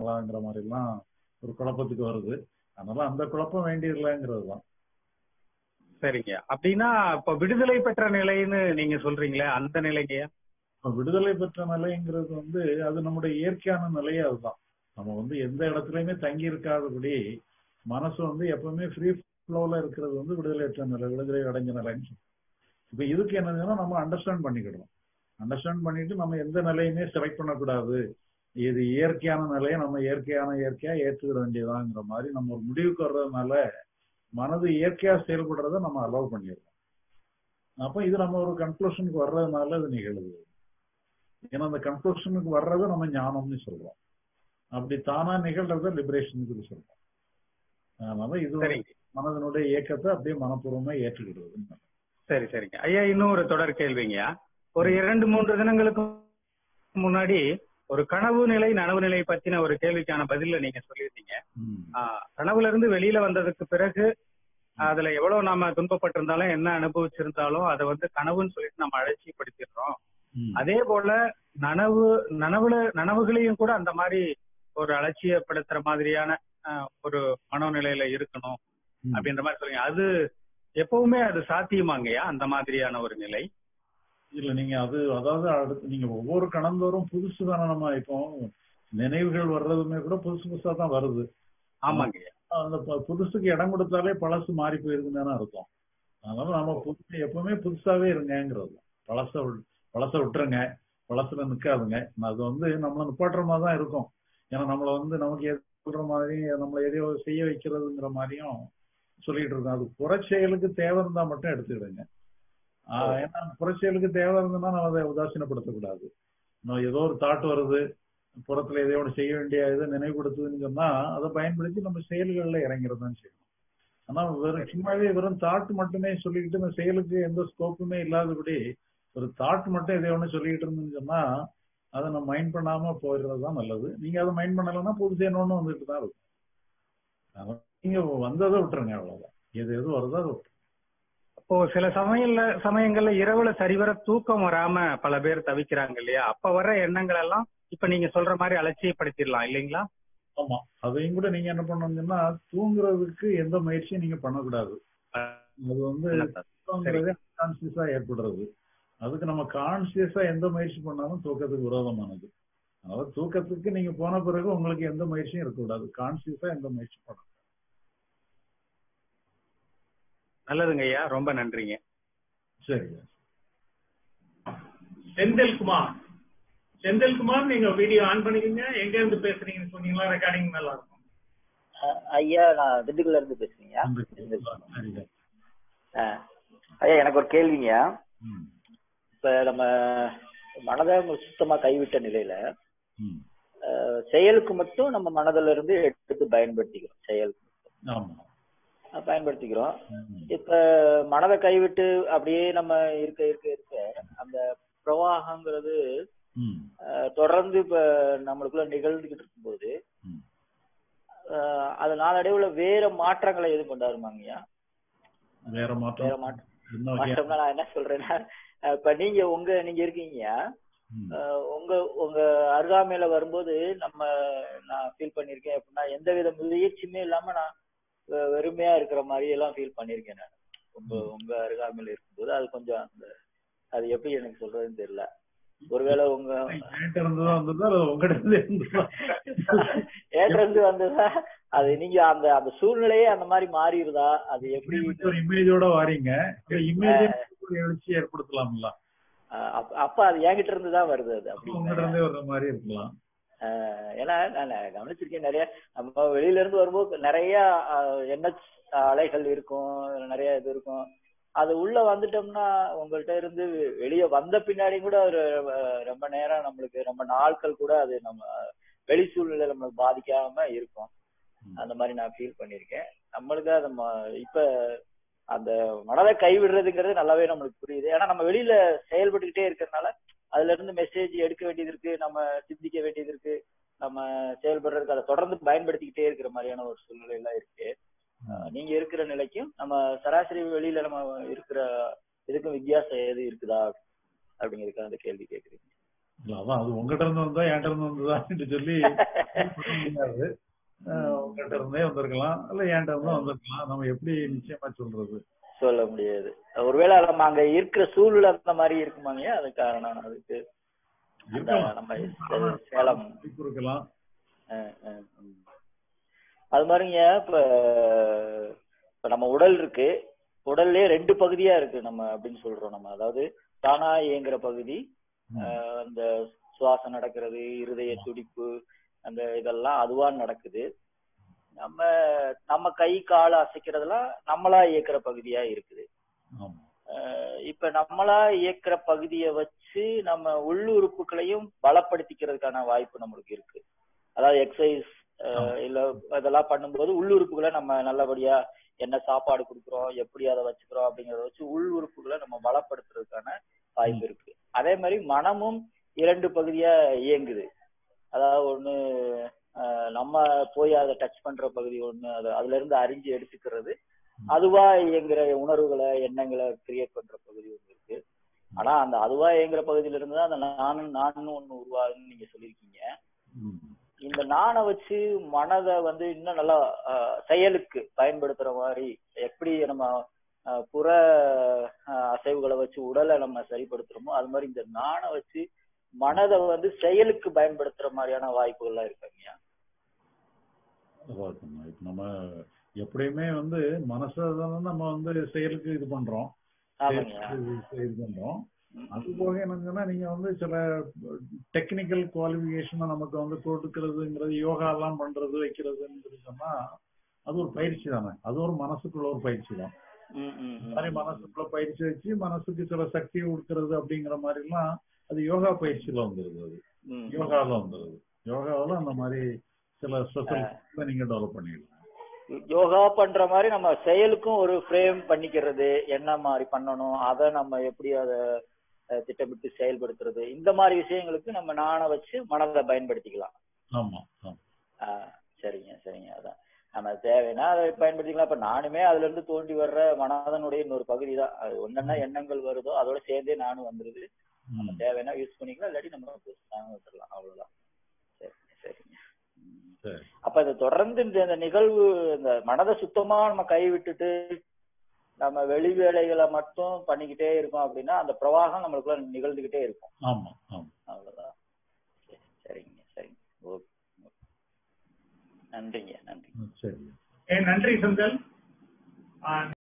பண்ணலாங்கிற மாதிரி எல்லாம் ஒரு குழப்பத்துக்கு வருது அதனால அந்த குழப்பம் வேண்டியதில்லைங்கிறது தான் சரிங்க அப்படின்னா இப்ப விடுதலை பெற்ற நிலைன்னு நீங்க சொல்றீங்களே அந்த நிலைங்கய்யா இப்ப விடுதலை பெற்ற நிலைங்கிறது வந்து அது நம்முடைய இயற்கையான நிலையே அதுதான் நம்ம வந்து எந்த இடத்துலயுமே தங்கி இருக்காதபடி மனசு வந்து எப்பவுமே ஃப்ரீ ஃப்ளோல இருக்கிறது வந்து விடுதலையற்ற நிலை விடுதலை அடைஞ்ச நிலைன்னு சொல்றோம். இப்ப இதுக்கு என்னதுன்னா நம்ம அண்டர்ஸ்டாண்ட் பண்ணிக்கிடணும் அண்டர்ஸ்டாண்ட் பண்ணிட்டு நம்ம எந்த நிலையுமே செலக்ட் பண்ணக்கூடாது இது இயற்கையான நிலையை நம்ம இயற்கையான இயற்கையா ஏற்றுக்கிட வேண்டியதாங்கிற மாதிரி நம்ம ஒரு முடிவுக்கு வர்றதுனால மனது இயற்கையா செயல்படுறத நம்ம அலோவ் பண்ணிடுறோம் அப்ப இது நம்ம ஒரு கன்க்ளூஷனுக்கு வர்றதுனால இது நிகழுது ஏன்னா அந்த கன்க்ளூஷனுக்கு வர்றதை நம்ம ஞானம்னு சொல்றோம் அப்படி தானா நிகழ்றத லிபரேஷனுக்கு சொல்றோம் அதனால இது ஒரு சரிங்க மனதனுடைய இயக்கத்தை அப்படியே மனப்பூர்வமா ஏற்றுக்கிடுறது சரி சரிங்க ஐயா இன்னும் ஒரு தொடர் கேள்விங்கய்யா ஒரு இரண்டு மூன்று தினங்களுக்கு முன்னாடி ஒரு கனவு நிலை நனவு நிலை பத்தின ஒரு கேள்விக்கான பதில நீங்க சொல்லியிருந்தீங்க ம். ஆஹ் கனவுல இருந்து வெளியில வந்ததுக்கு பிறகு அதுல எவ்வளவு நாம துன்பப்பட்டிருந்தாலும் என்ன அனுபவிச்சிருந்தாலும் அதை வந்து கனவுன்னு சொல்லிட்டு நம்ம அலட்சியப்படுத்திடுறோம் ம். அதே போல நனவு நனவுல நனவுகளையும் கூட அந்த மாதிரி ஒரு அலட்சியப்படுத்துற மாதிரியான ஆஹ், ஒரு மனோநிலையில இருக்கணும் ம். அப்படின்ற மாதிரி சொல்லுங்க அது எப்பவுமே அது சாத்தியமாங்கய்யா அந்த மாதிரியான ஒரு நிலை இல்ல நீங்க அது அதாவது அடுத்து நீங்க ஒவ்வொரு கணந்தோறும் புதுசு தானே நம்ம இப்போ நினைவுகள் வர்றதுமே கூட புதுசு புதுசா தான் வருது ஆமாங்கய்யா அந்த ப- புதுசுக்கு இடம் கொடுத்தாலே பழசு மாறி போயிருக்குன்னு தானே அர்த்தம் அதனால நம்ம புதுசு எப்பவுமே புதுசாவே இருங்கங்கிறது தான். பழச விட்- பழச விட்டுருங்க பழசுல நிக்காதுங்க அது வந்து நம்மள நிப்பாட்டுற மாதிரி தான் இருக்கும் ஏன்னா நம்மள வந்து நமக்கு எது சொல்ற மாதிரி நம்மள எதையோ செய்ய வைக்கிறதுங்கிற மாதிரியும் சொல்லிட்டு இருக்கோம் அது புறச்செயலுக்கு தேவை இருந்தா மட்டும் எடுத்துக்கிடுங்க ஆஹ் ஏன்னா புறச்செயலுக்கு தேவை இருந்ததுன்னா நம்ம அதை உதாசீனப்படுத்தக்கூடாது நம்ம ஏதோ ஒரு தாட் வருது புறத்துல எதையோ ஒண்ணு செய்ய வேண்டிய இதை நினைவுபடுத்துதுன்னு சொன்னா அதை பயன்படுத்தி நம்ம செயல்கள்ல இறங்கிறது தான் செய்யணும் ஆனா வெறும் சும்மாவே வெறும் தாட் மட்டுமே சொல்லிக்கிட்டு இந்த செயலுக்கு எந்த ஸ்கோப்புமே இல்லாதபடி ஒரு தாட் மட்டும் எதை ஒண்ணு சொல்லிக்கிட்டு இருந்துன்னு சொன்னா அதை நம்ம மைண்ட் பண்ணாம போயிடுறது தான் நல்லது நீங்க அதை மைண்ட் பண்ணலைன்னா புதுசு என்னொன்னு வந்துட்டு தான் இருக்கும் அதனால நீங்க வந்ததை விட்டுருங்க அவ்வளவுதான் எது எது வருதோ அதை விட்டுருங்க. இப்போ சில சமயம்ல சமயங்கள்ல இரவுல சரிவர தூக்கம் வராம பல பேர் தவிக்கிறாங்க இல்லையா அப்ப வர்ற எண்ணங்கள் எல்லாம் இப்ப நீங்க சொல்ற மாதிரி அலட்சியப்படுத்திடலாம் இல்லைங்களா ஆமா அதையும் கூட நீங்க என்ன பண்ணணும்னா தூங்குறதுக்கு எந்த முயற்சியும் நீங்க பண்ணக்கூடாது அது வந்து தூக்கங்கிறதே கான்சியஸா ஏற்படுறது அதுக்கு நம்ம கான்சியஸா எந்த முயற்சி பண்ணாலும் தூக்கத்துக்கு விரோதமானது அதனால தூக்கத்துக்கு நீங்க போன பிறகு உங்களுக்கு எந்த முயற்சியும் இருக்கக்கூடாது கான்சியஸா எந்த முயற்சி பண்ணணும் நல்லதுங்க ஐயா ரொம்ப நன்றிங்க சரிங்க செந்தில்குமார் செந்தில்குமார் நீங்க வீடியோ ஆன் பண்ணிக்கங்க எங்க இருந்து பேசுறீங்கன்னு சொன்னீங்களா ரெக்கார்டிங் நல்லா இருக்கும் அஹ் ஐயா நான் திண்டுக்கல்ல இருந்து பேசுறீங்க சரிங்க ஐயா எனக்கு ஒரு கேள்விங்கய்யா ம் இப்ப நம்ம மனதை சுத்தமா கைவிட்ட நிலையில ம் அஹ், செயலுக்கு மட்டும் நம்ம மனதில இருந்து எடுத்து பயன்படுத்திக்கிறோம் செயலுக்கு ஆமா அஹ், பயன்படுத்திக்கிறோம் ம். இப்ப மனதை கைவிட்டு அப்படியே நம்ம இருக்க இருக்க இருக்க அந்த பிரவாகங்கிறது ம் அஹ், தொடர்ந்து இப்ப நம்மளுக்குள்ள நிகழ்ந்துகிட்டு இருக்கும்போது ம். அஹ், அது நாளடைவுல வேற மாற்றங்களை எதுவும் கொண்டாருமாங்கய்யா வேற வேற மாற்றம் மாற்றம் என்ன வகையா மாற்றம்னா நான் என்ன சொல்றேன்னா அஹ், இப்ப நீங்க உங்க நீங்க இருக்கீங்க ம். அஹ், உங்க உங்க அருகாமையில வரும்போது நம்ம நான் ஃபீல் பண்ணிருக்கேன் அப்படின்னா எந்த வித முயற்சியுமே இல்லாம நான் வெ- வெறுமையா இருக்கிற மாதிரி எல்லாம் ஃபீல் பண்ணிருக்கேன் நான் உங்க உங்க அருகாமையில இருக்கும்போது அது கொஞ்சம் அந்த அது எப்படி எனக்கு சொல்றதுன்னு தெரியல ஒருவேளை உங்க என்கிட்ட இருந்ததா வந்ததா அல்லது உங்ககிட்ட இருந்து இருந்ததா ஏற்றது வந்ததா அது நீங்க அந்த அந்த சூழ்நிலையே அந்த மாதிரி மாறிடுதா அது எப்படி இப்படி ஒரு இமேஜோட வாரீங்க இமேஜ் எழுச்சி ஏற்படுத்தலாம்ல அஹ் அப்ப அப்ப அது என்கிட்ட இருந்து தான் வருது அது அப்படி உங்ககிட்ட இருந்தே வர்ற மாதிரி இருக்கலாம் ஆஹ் ஏன்னா நான் கவனிச்சிருக்கேன் நிறைய நம்ம வெளியில இருந்து வரும்போது நிறைய என்ஹெச் அலைகள் இருக்கும் நிறைய இது இருக்கும் அது உள்ள வந்துட்டோம்னா உங்கள்ட்ட இருந்து வெளியே வந்த பின்னாடி கூட ஒரு அஹ், ரொம்ப நேரம் நம்மளுக்கு ரொம்ப நாட்கள் கூட அது நம்ம வெளி சூழ்நிலை நம்மளுக்கு பாதிக்காம இருக்கும் அந்த மாதிரி நான் ஃபீல் பண்ணியிருக்கேன் நம்மளுக்கு அது ம- இப்ப அந்த மனதை கைவிடுறதுங்கிறது நல்லாவே நம்மளுக்கு புரியுது ஏன்னா நம்ம வெளியில செயல்பட்டுக்கிட்டே இருக்கிறதுனால அதுல இருந்து மெசேஜ் எடுக்க வேண்டியது இருக்கு நம்ம சிந்திக்க வேண்டியது இருக்கு நம்ம செயல்படுறதுக்கு அதை தொடர்ந்து பயன்படுத்திக்கிட்டே இருக்கிற மாதிரியான ஒரு சூழ்நிலை எல்லாம் இருக்கு அஹ் நீங்க இருக்கிற நிலைக்கும் நம்ம சராசரி வெளியில நம்ம இருக்கிற இதுக்கும் வித்தியாசம் எது இருக்குதா அப்படிங்கிறதுக்கு அந்த கேள்வி கேக்குறீங்க இல்ல அதான் அது உங்ககிட்ட இருந்து வந்தா என்கிட்ட இருந்து வந்ததான்னு சொல்லி சொல்ல முடியாது அஹ் உங்ககிட்ட இருந்தே வந்திருக்கலாம் இல்ல என்கிட்ட இருந்து வந்திருக்கலாம் நம்ம எப்படி நிச்சயமா சொல்றது சொல்ல முடியாது ஒருவேளை நம்ம அங்க இருக்கிற சூழ்நிலை அந்த மாதிரி இருக்குமாங்க அது காரணம் அதுக்கு அந்த இருக்கலாம். நம்ம சேலம் வாய்ப்பு இருக்கலாம் அஹ், அஹ், ம். அது மாதிரிங்க இப்ப இப்ப நம்ம உடல் இருக்கு உடல்லே ரெண்டு பகுதியா இருக்கு நம்ம அப்படின்னு சொல்றோம் நம்ம அதாவது தானா இயங்குற பகுதி அஹ், அந்த சுவாசம் நடக்கிறது இருதய துடிப்பு அந்த இதெல்லாம் அதுவா நடக்குது நம்ம நம்ம கை கால் அசைக்கிறதெல்லாம் நம்மளா இயக்குற பகுதியா இருக்குது ஆமா அஹ் இப்ப நம்மளா இயக்குற பகுதியை வச்சு நம்ம உள்ளுறுப்புகளையும் பலப்படுத்திக்கிறதுக்கான வாய்ப்பு நம்மளுக்கு இருக்கு அதாவது எக்ஸசைஸ் இல்ல இதெல்லாம் பண்ணும்போது உள்ளுறுப்புகளை நம்ம நல்லபடியா என்ன சாப்பாடு கொடுக்குறோம் எப்படி அதை வச்சுக்கிறோம் அப்படிங்கறத வச்சு உள் உறுப்புகளை நம்ம பலப்படுத்துறதுக்கான வாய்ப்பு இருக்கு அதே மாதிரி மனமும் இரண்டு பகுதியா இயங்குது அதாவது ஒண்ணு அஹ் நம்ம போய் அதை டச் பண்ற பகுதி ஒண்ணு அது அதுல இருந்து அறிஞ்சு எடுத்துக்கிறது அதுவா இயங்குற உணர்வுகளை எண்ணங்களை கிரியேட் பண்ற பகுதி ஒண்ணு இருக்கு ஆனா அந்த அதுவா இயங்குற பகுதியில இருந்து தான் அந்த நானும் நானும் ஒண்ணு உருவாகுன்னு நீங்க சொல்லியிருக்கீங்க ம். இந்த நானை வச்சு மனதை வந்து இன்னும் நல்லா அஹ், செயலுக்கு பயன்படுத்துற மாதிரி எப்படி நம்ம அஹ், புற அஹ், அசைவுகளை வச்சு உடலை நம்ம சரிப்படுத்துறோமோ அது மாதிரி இந்த நானை வச்சு மனதை வந்து செயலுக்கு பயன்படுத்துற மாதிரியான வாய்ப்புகள்லாம் இருக்காங்க அதான் இப்ப நம்ம எப்படியுமே வந்து மனசை தானே நம்ம வந்து செயலுக்கு இது பண்றோம் ஆமாங்க செயலுக்கு இது பண்றோம் அது போக என்னங்கன்னா நீங்க வந்து சில டெக்னிக்கல் குவாலிபிகேஷன் நமக்கு வந்து கொடுக்கறதுங்கிறது யோகா எல்லாம் பண்றது வைக்கிறதுன்னு சொல்லி சொன்னா அது ஒரு பயிற்சி தானே அது ஒரு மனசுக்குள்ள ஒரு பயிற்சி தான் ம், ம், இந்த ம். மாதிரி மனசுக்குள்ள பயிற்சி வச்சு மனசுக்கு சில சக்தியை கொடுக்கறது அப்படிங்கிற மாதிரி எல்லாம் அது யோகா பயிற்சியில வந்துருது அது ம். யோகால வந்துருது யோகாவில அந்த மாதிரி சில ஸ்பெஷல் நீங்க டெவலப் பண்ணிடலாம் யோகா பண்ற மாதிரி நம்ம செயலுக்கும் ஒரு ஃப்ரேம் பண்ணிக்கிறது என்ன மாதிரி பண்ணணும் அதை நம்ம எப்படி அதை அஹ், திட்டமிட்டு செயல்படுத்துறது இந்த மாதிரி விஷயங்களுக்கு நம்ம நானை வச்சு மனதை பயன்படுத்திக்கலாம் ஆமா ஆமா ஆஹ், சரிங்க சரிங்க அதான் நம்ம தேவைன்னா அதை பயன்படுத்திக்கலாம் இப்ப நானுமே அதுல இருந்து தோண்டி வர்ற மனதனுடைய இன்னொரு பகுதி தான் அது ஒன்னென்ன எண்ணங்கள் வருதோ அதோட சேர்ந்தே நானும் வந்துருது நம்ம ம். தேவைன்னா யூஸ் பண்ணிக்கலாம் இல்லாட்டி நம்ம நானும் விட்டுறலாம் அவ்வளவுதான் சரி சரிங்க ம். சரி அப்ப இது தொடர்ந்து இந்த இந்த நிகழ்வு இந்த மனதை சுத்தமா நம்ம கை விட்டுட்டு நம்ம வெளி வேலைகளை மட்டும் பண்ணிக்கிட்டே இருக்கோம் அப்படின்னா அந்த பிரவாகம் நம்மளுக்குள்ள நிகழ்ந்துகிட்டே இருக்கும் ஆமா ஆமா அவ்வளவுதான் சரி, சரிங்க சரிங்க ஓகே நன்றிங்க நன்றி சரி ஏ நன்றி செந்தில் ஆஹ்